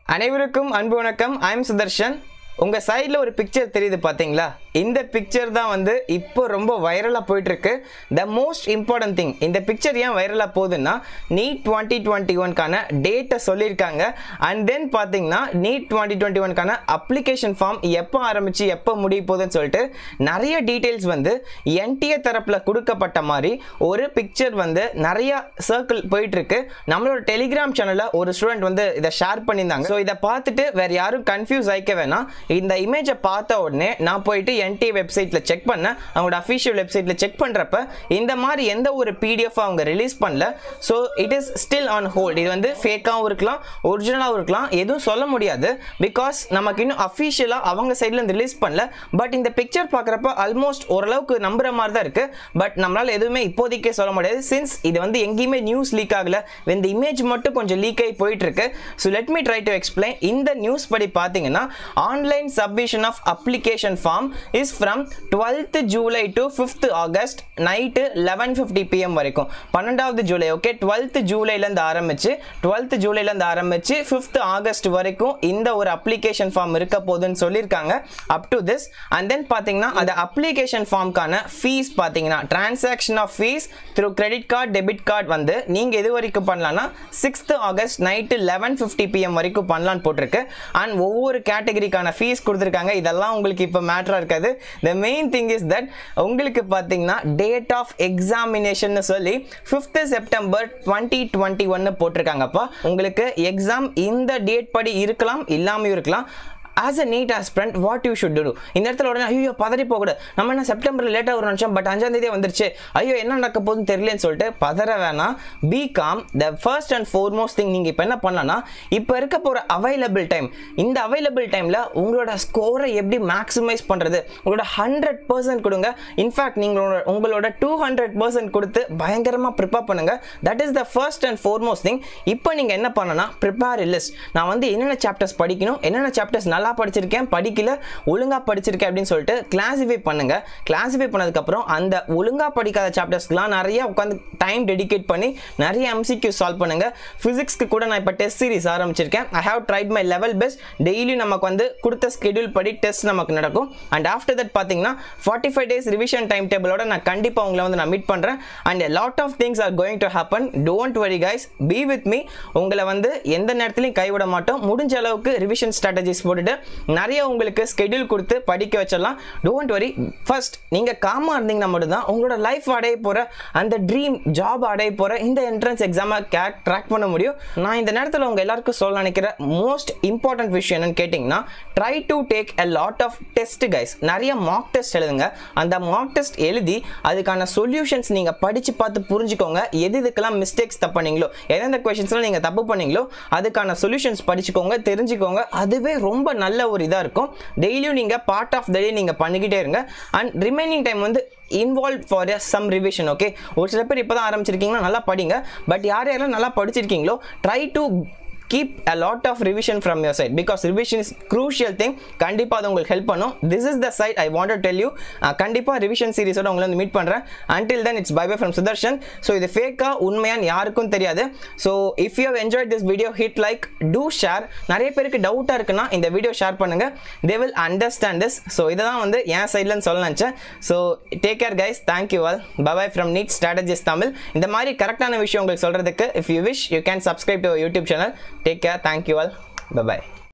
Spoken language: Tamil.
அனைவருக்கும் அன்பு வணக்கம் ஐம் சுதர்ஷன் உங்கள் சைடில் ஒரு பிக்சர் தெரியுது பார்த்தீங்களா இந்த பிக்சர் தான் வந்து இப்போ ரொம்ப வைரலாக போயிட்டுருக்கு த மோஸ்ட் இம்பார்ட்டன்ட் திங் இந்த பிக்சர் ஏன் வைரலாக போகுதுன்னா நீட் டுவெண்ட்டி டுவெண்ட்டி ஒன்க்கான டேட்டை சொல்லியிருக்காங்க அண்ட் தென் பார்த்தீங்கன்னா நீட் டுவெண்ட்டி டுவெண்ட்டி ஒன்க்கான அப்ளிகேஷன் ஃபார்ம் எப்போ ஆரம்பித்து எப்போ முடிய போகுதுன்னு சொல்லிட்டு நிறைய டீட்டெயில்ஸ் வந்து என்டிஏ தரப்பில் கொடுக்கப்பட்ட மாதிரி ஒரு பிக்சர் வந்து நிறைய சர்க்கிள் போயிட்டுருக்கு நம்மளோட டெலிகிராம் சேனலில் ஒரு ஸ்டூடெண்ட் வந்து இதை ஷேர் பண்ணியிருந்தாங்க ஸோ இதை பார்த்துட்டு வேறு யாரும் கன்ஃபியூஸ் ஆகிக்க வேணாம் இந்த இமேஜை பார்த்த உடனே நான் போயிட்டு என்டி வெப்சைட்டில் செக் பண்ணேன் அவங்களோட அஃபிஷியல் வெப்சைட்டில் செக் பண்ணுறப்ப இந்த மாதிரி எந்த ஒரு பிடிஎஃப் அவங்க ரிலீஸ் பண்ணல so it is still on hold இது வந்து ஃபேக்காகவும் இருக்கலாம் ஒரிஜினலாகவும் இருக்கலாம் எதுவும் சொல்ல முடியாது பிகாஸ் நமக்கு இன்னும் அஃபிஷியலாக அவங்க சைட்லேருந்து ரிலீஸ் பண்ணல பட் இந்த பிக்சர் பார்க்குறப்ப ஆல்மோஸ்ட் ஓரளவுக்கு நம்புற மாதிரி தான் இருக்குது பட் நம்மளால் எதுவுமே இப்போதைக்கே சொல்ல முடியாது சின்ஸ் இது வந்து எங்கேயுமே நியூஸ் லீக் ஆகல இந்த இமேஜ் மட்டும் கொஞ்சம் லீக் ஆகி போயிட்டு இருக்கு so let me try to explain இந்த நியூஸ் படி பார்த்தீங்கன்னா online submission of application form is from twelfth July to fifth August night eleven fifty PM வரைக்கும் பன்னெண்டாவது ஜூலை ஓகே டுவெல்த் ஜூலைலேருந்து ஆரம்பிச்சு டுவெல்த் ஜூலைலேருந்து ஆரம்பிச்சு ஃபிஃப்த் ஆகஸ்ட் வரைக்கும் இந்த ஒரு அப்ளிகேஷன் ஃபார்ம் இருக்க போகுதுன்னு சொல்லியிருக்காங்க up to this and then பார்த்தீங்கன்னா அந்த அப்ளிகேஷன் ஃபார்ம்க்கான ஃபீஸ் பார்த்தீங்கன்னா transaction of fees through credit card debit card வந்து நீங்கள் எது வரைக்கும் பண்ணலாம்னா sixth August night eleven fifty PM வரைக்கும் பண்ணலான்னு போட்டிருக்கு அண்ட் ஒவ்வொரு கேட்டகரிக்கான ஃபீஸ் கொடுத்துருக்காங்க இதெல்லாம் உங்களுக்கு இப்போ மேட்டராக இருக்காது the main thing is that உங்களுக்கு பார்த்தீங்கன்னா டேட் ஆஃப் எக்ஸாமினேஷன் சொல்லி ஃபிஃப்த்து செப்டம்பர் டுவெண்ட்டி டுவெண்ட்டி ஒன்னு போட்டிருக்காங்கப்பா உங்களுக்கு எக்ஸாம் இந்த டேட் படி இருக்கலாம் இல்லாமல் இருக்கலாம் as a NEET aspirant what you should do இந்த இடத்துல உடனே ஐயோ பதறி போகக்கூடாது நம்ம என்ன செப்டம்பர் லேட்டாக ஒரு நிமிஷம் பட் அஞ்சாம் தேதியே வந்துருச்சு ஐயோ என்ன நடக்க போகுதுன்னு தெரியலன்னு சொல்லிட்டு பதற வேணாம் be calm the first and foremost thing நீங்கள் இப்போ என்ன பண்ணலாம்னா இப்போ இருக்க போகிற அவைலபிள் டைம் இந்த அவைலபிள் டைமில் உங்களோட ஸ்கோரை எப்படி மேக்ஸிமைஸ் பண்ணுறது உங்களோட ஹண்ட்ரட் பர்சன்ட் கொடுங்க இன்ஃபேக்ட் நீங்களோட உங்களோட டூ ஹண்ட்ரட் பர்சன்ட் கொடுத்து பயங்கரமாக ப்ரிப்பேர் பண்ணுங்க that is the first and foremost thing இப்போ நீங்கள் என்ன பண்ணனா ப்ரிப்பேர் லிஸ்ட் நான் வந்து என்னென்ன சாப்டர்ஸ் படிக்கணும் என்னென்ன சாப்டர்ஸ் நல்லா படிச்சிருக்கேன் படிக்கல ஒழுங்காக படிச்சிருக்கேன் அப்படின்னு சொல்லிட்டு கிளாஸிஃபை பண்ணுங்க கிளாஸிஃபை பண்ணதுக்கப்புறம் அந்த ஒழுங்காக படிக்காத சாப்டர்ஸ்க்குலாம் நிறைய உட்காந்து டைம் டெடிகேட் பண்ணி நிறைய எம்சிக்யூ சால்வ் பண்ணுங்க ஃபிசிக்ஸ்க்கு கூட நான் இப்போ டெஸ்ட் சீரிஸ் ஆரம்பிச்சிருக்கேன் I have tried my level best daily நமக்கு வந்து கொடுத்த ஸ்கெடியூல் படி டெஸ்ட் நமக்கு நடக்கும் அண்ட் ஆஃப்டர் தட் பார்த்தீங்கன்னா forty five days revision time டேபிளோட நான் கண்டிப்பாக உங்களை வந்து நான் மீட் பண்ணுறேன் and lot of things are going to happen don't worry guys be with me உங்களை வந்து எந்த நேரத்துலையும் கைவிட மாட்டோம் முடிஞ்ச அளவுக்கு ரிவிஷன் ஸ்ட்ராட்டஜிஸ் போட்டுட்டு நிறைய உங்களுக்கு ஸ்கெடியூல் கொடுத்து படிக்க வச்சிடலாம் டோன்ட் வரி ஃபர்ஸ்ட் நீங்கள் காமாக இருந்தீங்கன்னா மட்டும்தான் உங்களோட லைஃப் அடைய போகிற அந்த ட்ரீம் ஜாப் அடைய போகிற இந்த என்ட்ரன்ஸ் எக்ஸாமை கேக் ட்ராக் பண்ண முடியும் நான் இந்த நேரத்தில் உங்கள் எல்லாருக்கும் சொல்ல நினைக்கிற மோஸ்ட் இம்பார்ட்டன்ட் விஷயம் என்னன்னு கேட்டிங்கன்னா try to take a lot of test guys நிறைய மாக் டெஸ்ட் எழுதுங்க அந்த மாக் டெஸ்ட் எழுதி அதுக்கான சொல்யூஷன்ஸ் நீங்கள் படித்து பார்த்து புரிஞ்சுக்கோங்க எது இதுக்கெல்லாம் மிஸ்டேக்ஸ் தப்பு பண்ணீங்களோ எந்தெந்த கொஷின்ஸ்லாம் நீங்கள் தப்பு பண்ணீங்களோ அதுக்கான சொல்யூஷன்ஸ் படிச்சுக்கோங்க தெரிஞ்சுக்கோங்க அதுவே ரொம்ப நல்ல ஒரு இதாக இருக்கும் டெய்லியும் நீங்கள் பார்ட் ஆஃப் த டே நீங்கள் பண்ணிக்கிட்டே இருங்க அண்ட் ரிமைனிங் டைம் வந்து involve for some revision okay ஒரு சில பேர் இப்போ தான் ஆரம்பிச்சிருக்கீங்கன்னா நல்லா படிங்க பட் யார் யாரெல்லாம் நல்லா படிச்சிருக்கீங்களோ try to keep a lot of revision from your side because revision is crucial thing கண்டிப்பாக அது உங்களுக்கு ஹெல்ப் பண்ணும் this is the side I want tell you கண்டிப்பாக ரிவிஷன் சீரிஸோட உங்களை வந்து மீட் பண்ணுறேன் until then it's bye bye from Sudarshan so இது ஃபேக்காக உண்மையான்னு யாருக்கும் தெரியாது so if you enjoy this video hit like do share நிறைய பேருக்கு டவுட்டாக இருக்குன்னா இந்த வீடியோ ஷேர் பண்ணுங்கள் they will understand this so இதை தான் வந்து என் சைட்லன்னு சொல்ல நினச்சேன் so take care guys thank you all bye from NEET strategies Tamil இந்த மாதிரி கரெக்டான விஷயம் உங்களுக்கு சொல்கிறதுக்கு if you wish you can subscribe to YouTube channel Take care. Thank you all. Bye bye.